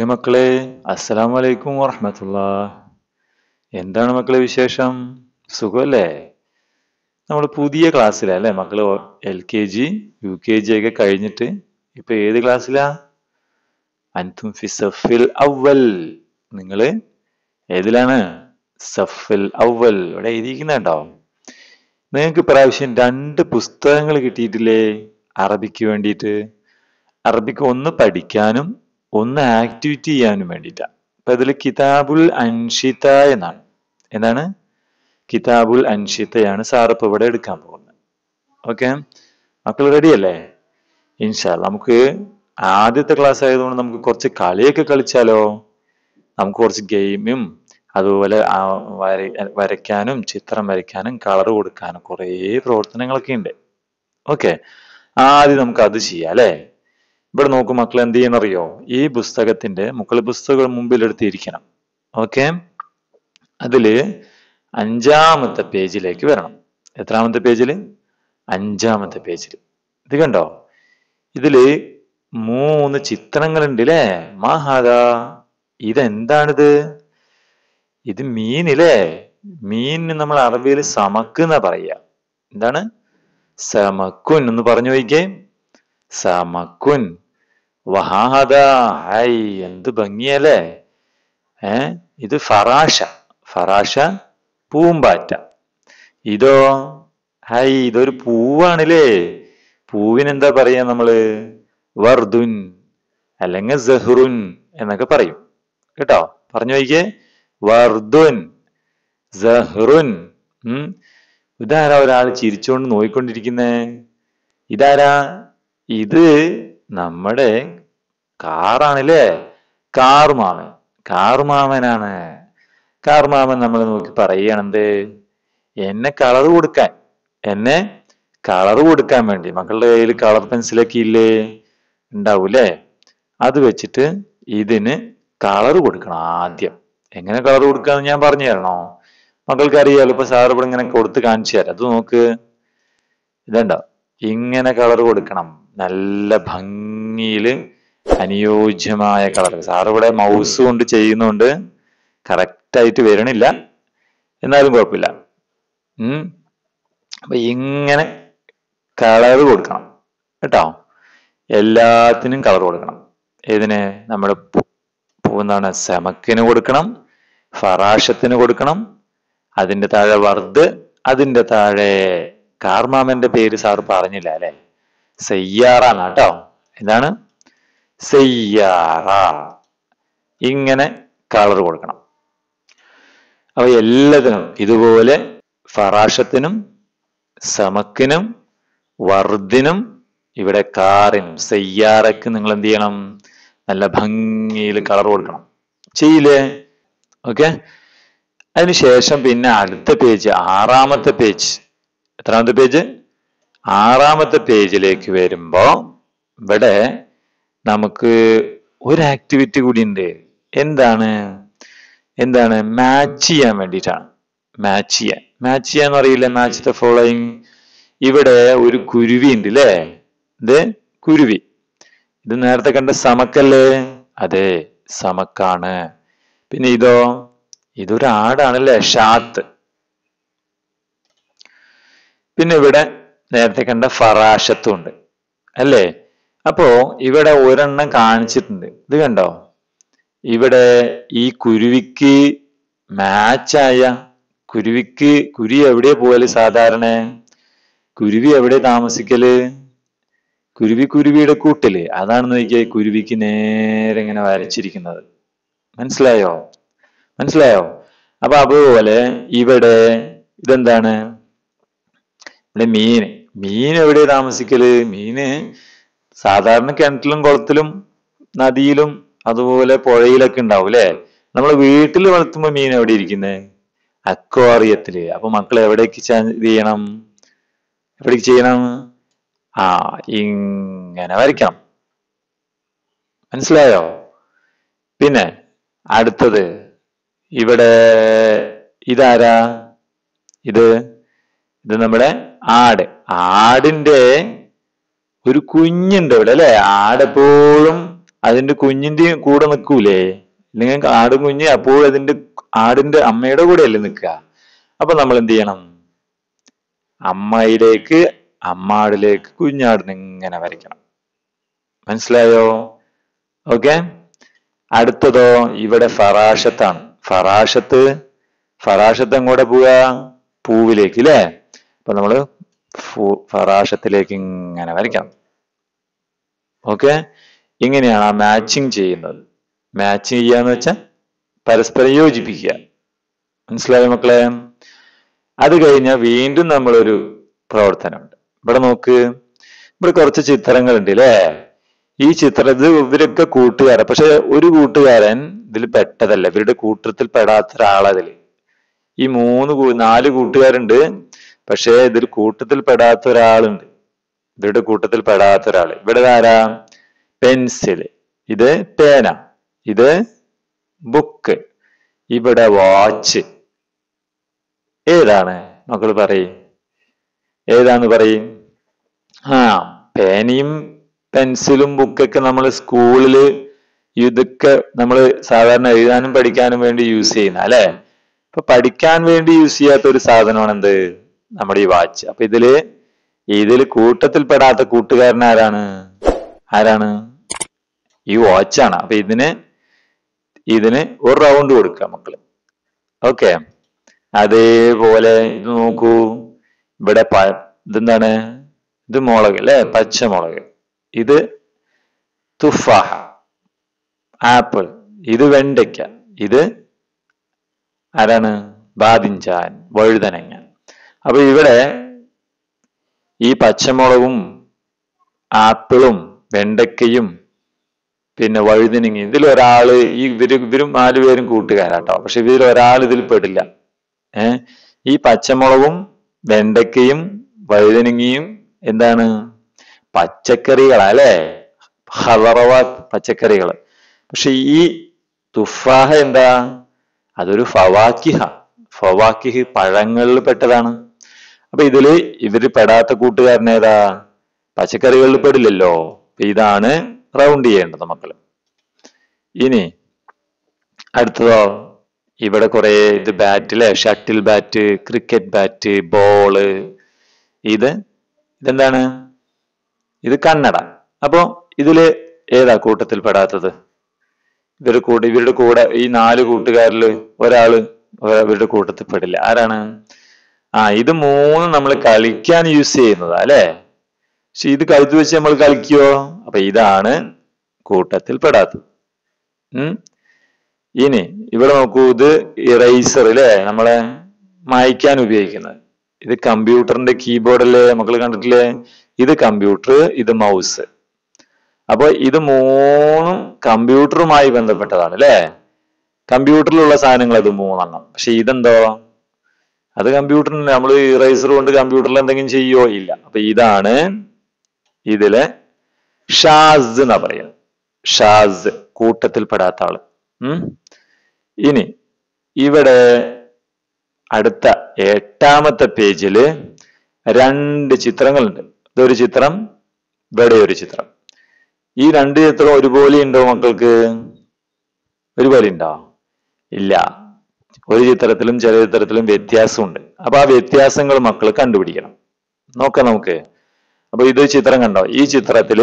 മക്കളെ അസ്സലാമു അലൈക്കും വറഹമത്തുള്ള എന്താണ് മക്കളെ വിശേഷം സുഖമല്ലേ നമ്മൾ പുതിയ ക്ലാസ്സിലല്ലേ മക്കള് L K G U K G ഒക്കെ കഴിഞ്ഞിട്ട് ഇപ്പൊ ഏത് ക്ലാസ്സിലാ അൻതും ഫി സഫിൽ അവൽ നിങ്ങള് ഏതിലാണ് സഫിൽ അവൽ ഇവിടെ എഴുതിയിരിക്കുന്നുണ്ടോ നിങ്ങൾക്ക് ഇപ്രാവശ്യം രണ്ട് പുസ്തകങ്ങൾ കിട്ടിയിട്ടില്ലേ അറബിക്ക് വേണ്ടിയിട്ട് അറബിക്ക് ഒന്ന് പഠിക്കാനും ഒന്ന് ആക്ടിവിറ്റി ചെയ്യാനും വേണ്ടിയിട്ടാണ് അപ്പൊ ഇതിൽ കിതാബുൽ അൻഷിത എന്നാണ് എന്താണ് കിതാബുൽ അൻഷിതയാണ് സാർ ഇപ്പൊ ഇവിടെ എടുക്കാൻ പോകുന്നത് ഓക്കെ മക്കൾ റെഡി അല്ലേ ഇൻഷാ നമുക്ക് ആദ്യത്തെ ക്ലാസ് ആയതുകൊണ്ട് നമുക്ക് കുറച്ച് കളിയൊക്കെ കളിച്ചാലോ നമുക്ക് കുറച്ച് ഗെയിമും അതുപോലെ ആ വര വരയ്ക്കാനും ചിത്രം വരയ്ക്കാനും കളർ കൊടുക്കാനും കുറേ പ്രവർത്തനങ്ങളൊക്കെ ഉണ്ട് ഓക്കെ ആദ്യം നമുക്ക് അത് ചെയ്യാം അല്ലേ ഇവിടെ നോക്കും മക്കൾ എന്ത് ചെയ്യുന്നറിയോ ഈ പുസ്തകത്തിന്റെ മുക്കൾ പുസ്തകം മുമ്പിലെടുത്തിരിക്കണം ഓക്കെ അതില് അഞ്ചാമത്തെ പേജിലേക്ക് വരണം എത്രാമത്തെ പേജിൽ അഞ്ചാമത്തെ പേജിൽ ഇത് കണ്ടോ ഇതില് മൂന്ന് ചിത്രങ്ങളുണ്ട് അല്ലേ മാഹാദ ഇതെന്താണിത് ഇത് മീനില്ലേ മീനിന് നമ്മൾ അറബിയിൽ സമക്ക് എന്നാ പറയുക എന്താണ് സമക്കുൻ എന്ന് പറഞ്ഞു നോക്കിക്കേ സമക്കുൻ വഹാഹദ ഹൈ എന്ത് ഭംഗിയല്ലേ ഏ ഇത് ഫറാഷ ഫറാഷ പൂമ്പാറ്റ ഇതോ ഹൈ ഇതൊരു പൂവാണല്ലേ പൂവിനെന്താ പറയാ നമ്മള് വർദുൻ അല്ലെങ്കിൽ സഹ്റുൻ എന്നൊക്കെ പറയും കേട്ടോ പറഞ്ഞു നോക്കിയേ വർദുൻ സഹ്റുൻ ഉം ഇതാരാ ഒരാൾ ചിരിച്ചുകൊണ്ട് നോയിക്കൊണ്ടിരിക്കുന്നേ ഇതാരാ ഇത് നമ്മുടെ കാറാണല്ലേ കാർമാമൻ കാർമാമനാണ് കാർമാമൻ നമ്മൾ നോക്കി പറയുകയാണെന്ത് എന്നെ കളർ കൊടുക്കാൻ എന്നെ കളർ കൊടുക്കാൻ വേണ്ടി മക്കളുടെ കയ്യിൽ കളർ പെൻസിലൊക്കെ ഇല്ലേ ഉണ്ടാവൂലേ അത് വെച്ചിട്ട് ഇതിന് കളർ കൊടുക്കണം ആദ്യം എങ്ങനെ കളർ കൊടുക്കാന്ന് ഞാൻ പറഞ്ഞു തരണോ മക്കൾക്ക് അറിയാലോ ഇപ്പൊ സാർ ഇവിടെ ഇങ്ങനെ കൊടുത്ത് കാണിച്ചു തരാം അത് നോക്ക് ഇതണ്ടോ ഇങ്ങനെ കളർ കൊടുക്കണം നല്ല ഭംഗിയില് അനുയോജ്യമായ കളർ സാർ ഇവിടെ മൗസ് കൊണ്ട് ചെയ്യുന്നോണ്ട് കറക്റ്റ് ആയിട്ട് വരണില്ല എന്നാലും കുഴപ്പമില്ല ഉം അപ്പൊ ഇങ്ങനെ കളർ കൊടുക്കണം കേട്ടോ എല്ലാത്തിനും കളർ കൊടുക്കണം ഏതിന് നമ്മുടെ എന്താണ് സെമക്കിന് കൊടുക്കണം ഫറാഷത്തിന് കൊടുക്കണം അതിന്റെ താഴെ വർദ് അതിന്റെ താഴെ കാർമാമന്റെ പേര് സാർ പറഞ്ഞില്ല അല്ലെ സയ്യാറാണ് കേട്ടോ എന്താണ് സയ്യാറ ഇങ്ങനെ കളർ കൊടുക്കണം അപ്പൊ എല്ലാത്തിനും ഇതുപോലെ ഫറാഷത്തിനും സമക്കിനും വർദിനും ഇവിടെ കാറിനും സയ്യാറക്ക് നിങ്ങൾ എന്ത് ചെയ്യണം നല്ല ഭംഗിയിൽ കളർ കൊടുക്കണം ചെയ്യില്ലേ ഓക്കെ അതിനുശേഷം പിന്നെ അടുത്ത പേജ് ആറാമത്തെ പേജ് എത്രാമത്തെ പേജ് ആറാമത്തെ പേജിലേക്ക് വരുമ്പോ ഇവിടെ നമുക്ക് ഒരു ആക്ടിവിറ്റി കൂടി ഉണ്ട് എന്താണ് എന്താണ് മാച്ച് ചെയ്യാൻ വേണ്ടിയിട്ടാണ് മാച്ച് ചെയ്യാൻ മാച്ച് ചെയ്യാന്ന് അറിയില്ല മാച്ച് ദ ഫോളോയിങ് ഇവിടെ ഒരു കുരുവി ഉണ്ട് അല്ലേ ഇത് കുരുവി ഇത് നേരത്തെ കണ്ട സമക്കല്ലേ അതെ സമക്കാണ് പിന്നെ ഇതോ ഇതൊരു ആടാണല്ലേ ഷാത്ത് പിന്നെ ഇവിടെ നേരത്തെ കണ്ട ഫറാഷത്തും ഉണ്ട് അല്ലേ അപ്പോ ഇവിടെ ഒരെണ്ണം കാണിച്ചിട്ടുണ്ട് ഇത് കണ്ടോ ഇവിടെ ഈ കുരുവിക്ക് മാച്ചായ കുരുവിക്ക് കുരുവി എവിടെ പോകല് സാധാരണ കുരുവി എവിടെ താമസിക്കല് കുരുവി കുരുവിയുടെ കൂട്ടില് അതാണ് നോക്കിയാൽ കുരുവിക്ക് നേരെ ഇങ്ങനെ വരച്ചിരിക്കുന്നത് മനസ്സിലായോ മനസ്സിലായോ അപ്പൊ അതുപോലെ ഇവിടെ ഇതെന്താണ് ഇവിടെ മീന് മീൻ എവിടെ താമസിക്കല് മീന് സാധാരണ കിണറ്റിലും കുളത്തിലും നദിയിലും അതുപോലെ പുഴയിലൊക്കെ ഉണ്ടാവും അല്ലെ നമ്മൾ വീട്ടിൽ വളർത്തുമ്പോ മീൻ എവിടെ ഇരിക്കുന്നത് അക്വാറിയത്തില് അപ്പൊ മക്കൾ എവിടേക്ക് ഇത് ചെയ്യണം എവിടേക്ക് ചെയ്യണം ആ ഇങ്ങനെ വരയ്ക്കണം മനസ്സിലായോ പിന്നെ അടുത്തത് ഇവിടെ ഇതാരാ ഇത് ഇത് നമ്മുടെ ആട് ആടിന്റെ ഒരു കുഞ്ഞുണ്ട് ഇവിടെ അല്ലെ ആടെപ്പോഴും അതിന്റെ കുഞ്ഞിന്റെയും കൂടെ നിൽക്കൂലേ അല്ലെങ്കിൽ ആടും കുഞ്ഞ് അപ്പോഴും അതിന്റെ ആടിന്റെ അമ്മയുടെ കൂടെ അല്ലേ നിൽക്കുക അപ്പൊ നമ്മൾ എന്ത് ചെയ്യണം അമ്മയിലേക്ക് അമ്മാടിലേക്ക് കുഞ്ഞാടിനെ ഇങ്ങനെ വരയ്ക്കണം മനസ്സിലായോ ഓക്കെ അടുത്തതോ ഇവിടെ ഫറാഷത്താണ് ഫറാഷത്ത് ഫറാഷത്ത് എങ്ങോട്ട് പോവുക പൂവിലേക്ക് അല്ലേ അപ്പൊ നമ്മള് ഫു- ഫറാഷത്തിലേക്ക് ഇങ്ങനെ വരയ്ക്കണം ഓക്കെ ഇങ്ങനെയാണ് ആ മാച്ചിങ് ചെയ്യുന്നത് മാച്ച് ചെയ്യാന്ന് വെച്ചാൽ പരസ്പരം യോജിപ്പിക്കുക മനസ്സിലായോ മക്കളെ അത് കഴിഞ്ഞാൽ വീണ്ടും നമ്മളൊരു പ്രവർത്തനമുണ്ട് ഇവിടെ നോക്ക് ഇവിടെ കുറച്ച് ചിത്രങ്ങളുണ്ട് അല്ലേ ഈ ചിത്രം ഇത് ഇവരൊക്കെ കൂട്ടുകാരൻ പക്ഷെ ഒരു കൂട്ടുകാരൻ ഇതിൽ പെട്ടതല്ല ഇവരുടെ കൂട്ടത്തിൽ പെടാത്ത ഒരാളതില് ഈ മൂന്ന് കൂ- നാല് കൂട്ടുകാരുണ്ട് പക്ഷെ ഇതിൽ കൂട്ടത്തിൽ പെടാത്ത ഒരാളുണ്ട് ഇവരുടെ കൂട്ടത്തിൽ പെടാത്ത ഒരാള് ഇവിടെ ആരാ പെൻസിൽ ഇത് പേന ഇത് ബുക്ക് ഇവിടെ വാച്ച് ഏതാണ് മക്കൾ പറയും ഏതാന്ന് പറയും ആ പേനയും പെൻസിലും ബുക്കൊക്കെ നമ്മൾ സ്കൂളില് ഇതൊക്കെ നമ്മൾ സാധാരണ എഴുതാനും പഠിക്കാനും വേണ്ടി യൂസ് ചെയ്യുന്ന അല്ലെ ഇപ്പൊ പഠിക്കാൻ വേണ്ടി യൂസ് ചെയ്യാത്ത ഒരു സാധനമാണ് എന്ത് നമ്മുടെ ഈ വാച്ച് അപ്പൊ ഇതില് ഇതിൽ കൂട്ടത്തിൽ പെടാത്ത കൂട്ടുകാരൻ ആരാണ് ആരാണ് ഈ വാച്ചാണ് അപ്പൊ ഇതിന് ഇതിന് ഒരു റൗണ്ട് കൊടുക്കുക മക്കള് ഓക്കെ അതേപോലെ ഇത് നോക്കൂ ഇവിടെ പ ഇതെന്താണ് ഇത് മുളക് അല്ലെ പച്ചമുളക് ഇത് തുഫാഹ ആപ്പിൾ ഇത് വെണ്ടയ്ക്ക ഇത് ആരാണ് ബാദിഞ്ചാൻ വഴുതനങ്ങ അപ്പൊ ഇവിടെ ഈ പച്ചമുളകും ആപ്പിളും വെണ്ടയ്ക്കയും പിന്നെ വഴുതനങ്ങയും ഇതിൽ ഒരാള് ഈ ഇവര് ഇവരും നാലുപേരും കൂട്ടുകാരാട്ടോ പക്ഷെ ഇതിൽ ഒരാൾ ഇതിൽ പെടില്ല ഏ ഈ പച്ചമുളകും വെണ്ടയ്ക്കയും വഴുതനങ്ങയും എന്താണ് പച്ചക്കറികളാ അല്ലേ ഹലറവ പച്ചക്കറികൾ പക്ഷെ ഈ തുഫാഹ എന്താ അതൊരു ഫവാക്കിഹ ഫവാക്കിഹ് പഴങ്ങളിൽ പെട്ടതാണ് അപ്പൊ ഇതില് ഇവര് പെടാത്ത കൂട്ടുകാരൻ ഏതാ പച്ചക്കറികളിൽ പെടില്ലല്ലോ അപ്പൊ ഇതാണ് റൗണ്ട് ചെയ്യേണ്ടത് മക്കള് ഇനി അടുത്തതോ ഇവിടെ കുറെ ഇത് ബാറ്റ് അല്ലെ shuttle bat cricket bat ball ഇത് ഇതെന്താണ് ഇത് കന്നഡ അപ്പോ ഇതില് ഏതാ കൂട്ടത്തിൽ പെടാത്തത് ഇവരുടെ കൂടെ ഇവരുടെ കൂടെ ഈ നാല് കൂട്ടുകാരിൽ ഒരാള് ഇവരുടെ കൂട്ടത്തിൽ പെടില്ല ആരാണ് ആ ഇത് മൂന്ന് നമ്മൾ കളിക്കാൻ യൂസ് ചെയ്യുന്നതാ അല്ലെ പക്ഷെ ഇത് കഴുത്ത് വെച്ച് നമ്മൾ കളിക്കുവോ അപ്പൊ ഇതാണ് കൂട്ടത്തിൽ പെടാത്തത് ഉം ഇനി ഇവിടെ നോക്കൂ ഇത് ഇറൈസർ അല്ലേ നമ്മളെ മായ്ക്കാൻ ഉപയോഗിക്കുന്നത് ഇത് കമ്പ്യൂട്ടറിന്റെ കീബോർഡ് അല്ലേ മക്കൾ കണ്ടിട്ടില്ലേ ഇത് കമ്പ്യൂട്ടർ ഇത് മൗസ് അപ്പൊ ഇത് മൂന്നും കമ്പ്യൂട്ടറുമായി ബന്ധപ്പെട്ടതാണ് അല്ലേ കമ്പ്യൂട്ടറിലുള്ള സാധനങ്ങൾ ഇത് മൂന്നെണ്ണം പക്ഷെ ഇതെന്തോ അത് കമ്പ്യൂട്ടറിന് നമ്മൾ ഇറൈസർ കൊണ്ട് കമ്പ്യൂട്ടറിൽ എന്തെങ്കിലും ചെയ്യോ ഇല്ല അപ്പൊ ഇതാണ് ഇതിലെ ഷാസ് എന്നാ പറയുന്നത് ഷാസ് കൂട്ടത്തിൽപ്പെടാത്ത ആള് ഉം ഇനി ഇവിടെ അടുത്ത എട്ടാമത്തെ പേജില് രണ്ട് ചിത്രങ്ങളുണ്ട് ഇതൊരു ചിത്രം ഇവിടെ ഒരു ചിത്രം ഈ രണ്ട് ചിത്രം ഒരുപോലെ ഉണ്ടോ മക്കൾക്ക് ഒരുപോലെ ഉണ്ടോ ഇല്ല ഒരു ചിത്രത്തിലും ചില ചിത്രത്തിലും വ്യത്യാസമുണ്ട് അപ്പൊ ആ വ്യത്യാസങ്ങൾ മക്കൾ കണ്ടുപിടിക്കണം നോക്കാം നമുക്ക് അപ്പൊ ഇത് ചിത്രം കണ്ടോ ഈ ചിത്രത്തില്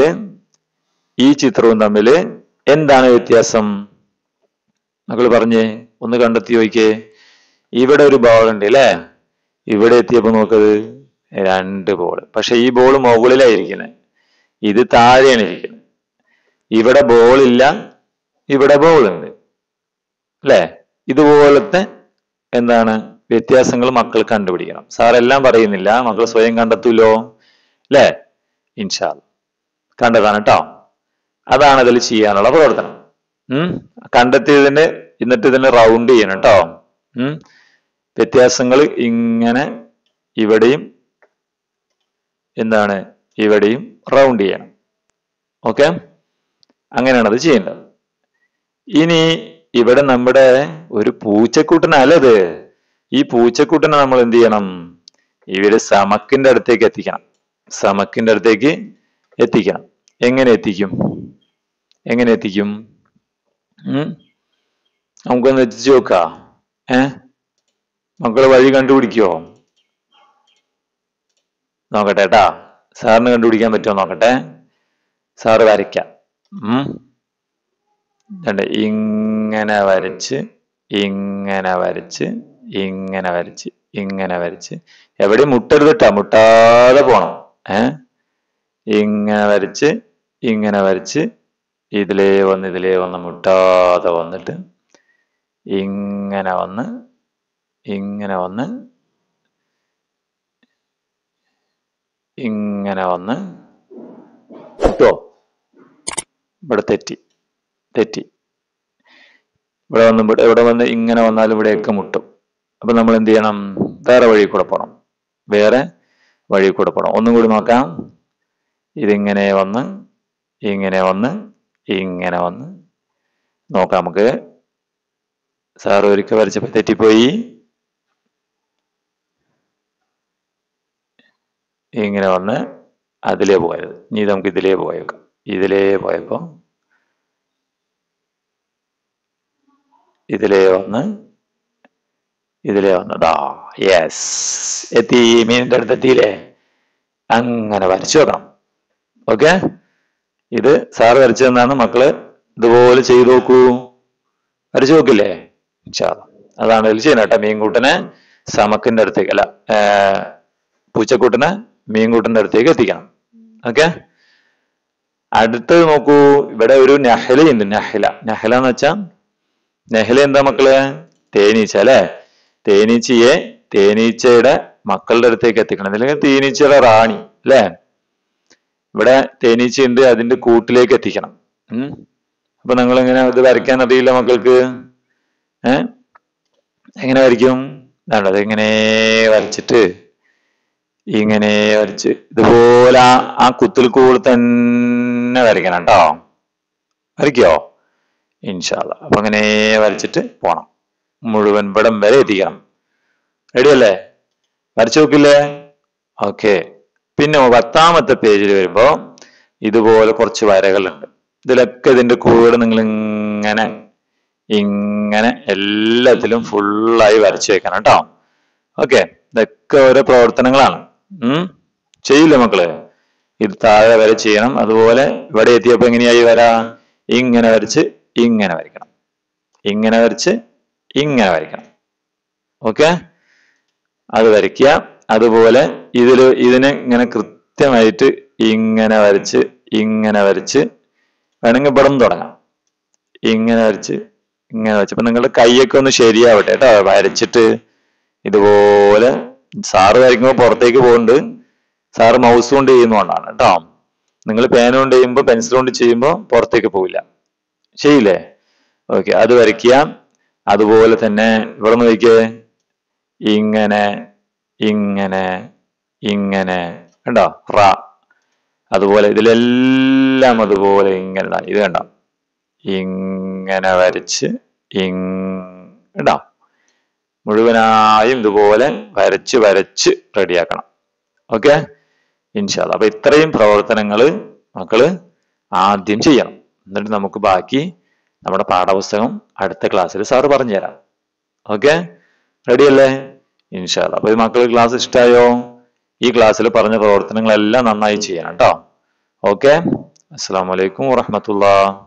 ഈ ചിത്രവും തമ്മിൽ എന്താണ് വ്യത്യാസം മക്കൾ പറഞ്ഞേ ഒന്ന് കണ്ടെത്തി നോക്കിയേ ഇവിടെ ഒരു ബോൾ ഉണ്ട് അല്ലേ ഇവിടെ എത്തിയപ്പോ നോക്കത് രണ്ട് ബോൾ പക്ഷെ ഈ ബോൾ മുകളിലായിരിക്കുന്നത് ഇത് താഴെയാണ് ഇരിക്കുന്നത് ഇവിടെ ബോൾ ഇല്ല ഇവിടെ ബോൾ ഉണ്ട് അല്ലേ ഇതുപോലത്തെ എന്താണ് വ്യത്യാസങ്ങൾ മക്കൾ കണ്ടുപിടിക്കണം സാർ എല്ലാം പറയുന്നില്ല മക്കൾ സ്വയം കണ്ടെത്തൂലോ അല്ലേ ഇൻഷാൽ കണ്ടതാണ് കേട്ടോ അതാണ് അതിൽ ചെയ്യാനുള്ള പ്രവർത്തനം ഉം കണ്ടെത്തിയതിന് എന്നിട്ട് ഇതിനെ റൗണ്ട് ചെയ്യണം കേട്ടോ ഉം വ്യത്യാസങ്ങൾ ഇങ്ങനെ ഇവിടെയും എന്താണ് ഇവിടെയും റൗണ്ട് ചെയ്യണം ഓക്കെ അങ്ങനെയാണ് അത് ചെയ്യേണ്ടത് ഇനി ഇവിടെ നമ്മുടെ ഒരു പൂച്ചക്കൂട്ടനല്ലത് ഈ പൂച്ചക്കൂട്ടനെ നമ്മൾ എന്ത് ചെയ്യണം ഇവര് സമക്കിന്റെ അടുത്തേക്ക് എത്തിക്കണം സമക്കിന്റെ അടുത്തേക്ക് എത്തിക്കണം എങ്ങനെ എത്തിക്കും എങ്ങനെ എത്തിക്കും ഉം? നമുക്കൊന്ന് എത്തിച്ചു നോക്കാം ഏ മക്കള് വഴി കണ്ടുപിടിക്കുവോ നോക്കട്ടെ കേട്ടാ സാറിന് കണ്ടുപിടിക്കാൻ പറ്റുമോ നോക്കട്ടെ സാറ് വരയ്ക്കാം ഉം ദാണ്ടെ ഇങ്ങനെ വരച്ച് ഇങ്ങനെ വരച്ച് ഇങ്ങനെ വരച്ച് ഇങ്ങനെ വരച്ച് എവിടെയും മുട്ടരുതിട്ടാ മുട്ടാതെ പോണം ഏ ഇങ്ങനെ വരച്ച് ഇങ്ങനെ വരച്ച് ഇതിലേ വന്ന് ഇതിലേ വന്ന് മുട്ടാതെ വന്നിട്ട് ഇങ്ങനെ വന്ന് ഇങ്ങനെ വന്ന് ഇങ്ങനെ വന്ന് കിട്ടോ ഇവിടെ തെറ്റി തെറ്റി ഇവിടെ വന്ന് ഇവിടെ ഇവിടെ വന്ന് ഇങ്ങനെ വന്നാലും ഇവിടെയൊക്കെ മുട്ടും അപ്പൊ നമ്മൾ എന്ത് ചെയ്യണം വേറെ വഴി കൂടെ പോകണം വേറെ വഴി കൂടെ പോകണം ഒന്നും കൂടി നോക്കാം ഇതിങ്ങനെ വന്ന് ഇങ്ങനെ വന്ന് ഇങ്ങനെ വന്ന് നോക്കാം നമുക്ക് സാറ് ഒരിക്കൽ വരച്ചപ്പോ തെറ്റിപ്പോയി ഇങ്ങനെ വന്ന് അതിലേ പോയത് ഇനി നമുക്ക് ഇതിലേ പോയേക്കാം ഇതിലേ പോയപ്പോ ഇതിലേ വന്ന് ഇതിലേ വന്നതാ യെസ് എത്തി മീനിന്റെ അടുത്ത് എത്തിയില്ലേ അങ്ങനെ വരച്ചു വെക്കണം ഓക്കെ ഇത് സാറ് വരച്ചു തന്നാണ് മക്കള് ഇതുപോലെ ചെയ്തു നോക്കൂ വരച്ചു നോക്കില്ലേ ഇൻഷാ അല്ലാ. അതാണ് ഇതിൽ ചെയ്യുന്നത് കേട്ടോ മീൻകൂട്ടനെ സമക്കിന്റെ അടുത്തേക്ക് അല്ല ഏ, പൂച്ചക്കൂട്ടിനെ മീൻകൂട്ടിന്റെ അടുത്തേക്ക് എത്തിക്കണം ഓക്കെ അടുത്തത് നോക്കൂ ഇവിടെ ഒരു നഹല ഉണ്ട് നഹല നഹല എന്ന് വെച്ചാ നെഹല എന്താ മക്കള് തേനീച്ച അല്ലെ തേനീച്ചയെ തേനീച്ചയുടെ മക്കളുടെ അടുത്തേക്ക് എത്തിക്കണം അല്ലെങ്കിൽ തേനീച്ചയുടെ റാണി അല്ലെ ഇവിടെ തേനീച്ചയുണ്ട് അതിന്റെ കൂട്ടിലേക്ക് എത്തിക്കണം ഉം അപ്പൊ നിങ്ങൾ എങ്ങനെ ഇത് വരയ്ക്കാൻ അറിയില്ല മക്കൾക്ക് ഏ എങ്ങനെ വരയ്ക്കും വേണ്ട അതിങ്ങനെ വരച്ചിട്ട് ഇങ്ങനെ വരച്ച് ഇതുപോലെ ആ ആ കുത്തിൽ കൂടെ തന്നെ വരയ്ക്കണം കേട്ടോ വരയ്ക്കോ ഇൻഷാല്ല അപ്പൊ അങ്ങനെ വരച്ചിട്ട് പോണം മുഴുവൻ ഇവിടം വരെ എത്തിക്കണം റെഡി അല്ലേ വരച്ചു നോക്കില്ലേ ഓക്കെ പിന്നെ പത്താമത്തെ പേജിൽ വരുമ്പോ ഇതുപോലെ കുറച്ച് വരകളുണ്ട് ഇതിലൊക്കെ ഇതിന്റെ കൂടെ നിങ്ങൾ ഇങ്ങനെ ഇങ്ങനെ എല്ലാത്തിലും ഫുള്ളായി വരച്ചു വെക്കണം കേട്ടോ ഓക്കെ ഇതൊക്കെ ഓരോ പ്രവർത്തനങ്ങളാണ് ഉം ചെയ്യില്ലേ മക്കള് ഇത് താഴെ വരെ ചെയ്യണം അതുപോലെ ഇവിടെ എത്തിയപ്പോ എങ്ങനെയായി വരാ ഇങ്ങനെ വരച്ച് ഇങ്ങനെ വരയ്ക്കണം ഇങ്ങനെ വരച്ച് ഇങ്ങനെ വരയ്ക്കണം ഓക്കെ അത് വരയ്ക്കുക അതുപോലെ ഇതിൽ ഇതിനെ ഇങ്ങനെ കൃത്യമായിട്ട് ഇങ്ങനെ വരച്ച് ഇങ്ങനെ വരച്ച് വേണമെങ്കിൽ ഇവിടെ നിന്ന് തുടങ്ങാം ഇങ്ങനെ വരച്ച് ഇങ്ങനെ വരച്ച് അപ്പൊ നിങ്ങളുടെ കൈയൊക്കെ ഒന്ന് ശരിയാവട്ടെ കേട്ടോ വരച്ചിട്ട് ഇതുപോലെ സാറ് വരയ്ക്കുമ്പോൾ പുറത്തേക്ക് പോകുന്നുണ്ട് സാറ് മൗസ് കൊണ്ട് ചെയ്യുന്നതുകൊണ്ടാണ് കേട്ടോ നിങ്ങൾ പേന കൊണ്ട് ചെയ്യുമ്പോൾ പെൻസിൽ കൊണ്ട് ചെയ്യുമ്പോൾ പുറത്തേക്ക് പോവില്ല ചെയ്യില്ലേ ഓക്കെ അത് വരയ്ക്കുക അതുപോലെ തന്നെ ഇവിടെ നിന്ന് വയ്ക്കേ ഇങ്ങനെ ഇങ്ങനെ ഇങ്ങനെ കണ്ടോ റ അതുപോലെ ഇതിലെല്ലാം അതുപോലെ ഇങ്ങനെ ദാ ഇത് കണ്ടോ ഇങ്ങനെ വരച്ച് ഇങ്ങ മുഴുവനായും ഇതുപോലെ വരച്ച് വരച്ച് റെഡിയാക്കണം ഓക്കെ ഇൻഷാല്ല അപ്പൊ ഇത്രയും പ്രവർത്തനങ്ങൾ മക്കള് ആദ്യം ചെയ്യണം എന്നിട്ട് നമുക്ക് ബാക്കി നമ്മുടെ പാഠപുസ്തകം അടുത്ത ക്ലാസ്സിൽ സാറ് പറഞ്ഞുതരാം ഓക്കെ റെഡി അല്ലേ ഇൻഷാല്ല അപ്പൊ ഈ മക്കൾ ക്ലാസ് ഇഷ്ടമായോ ഈ ക്ലാസ്സിൽ പറഞ്ഞ പ്രവർത്തനങ്ങളെല്ലാം നന്നായി ചെയ്യണം കേട്ടോ ഓക്കെ അസ്സാം വലൈക്കും വാഹമത്തുള്ള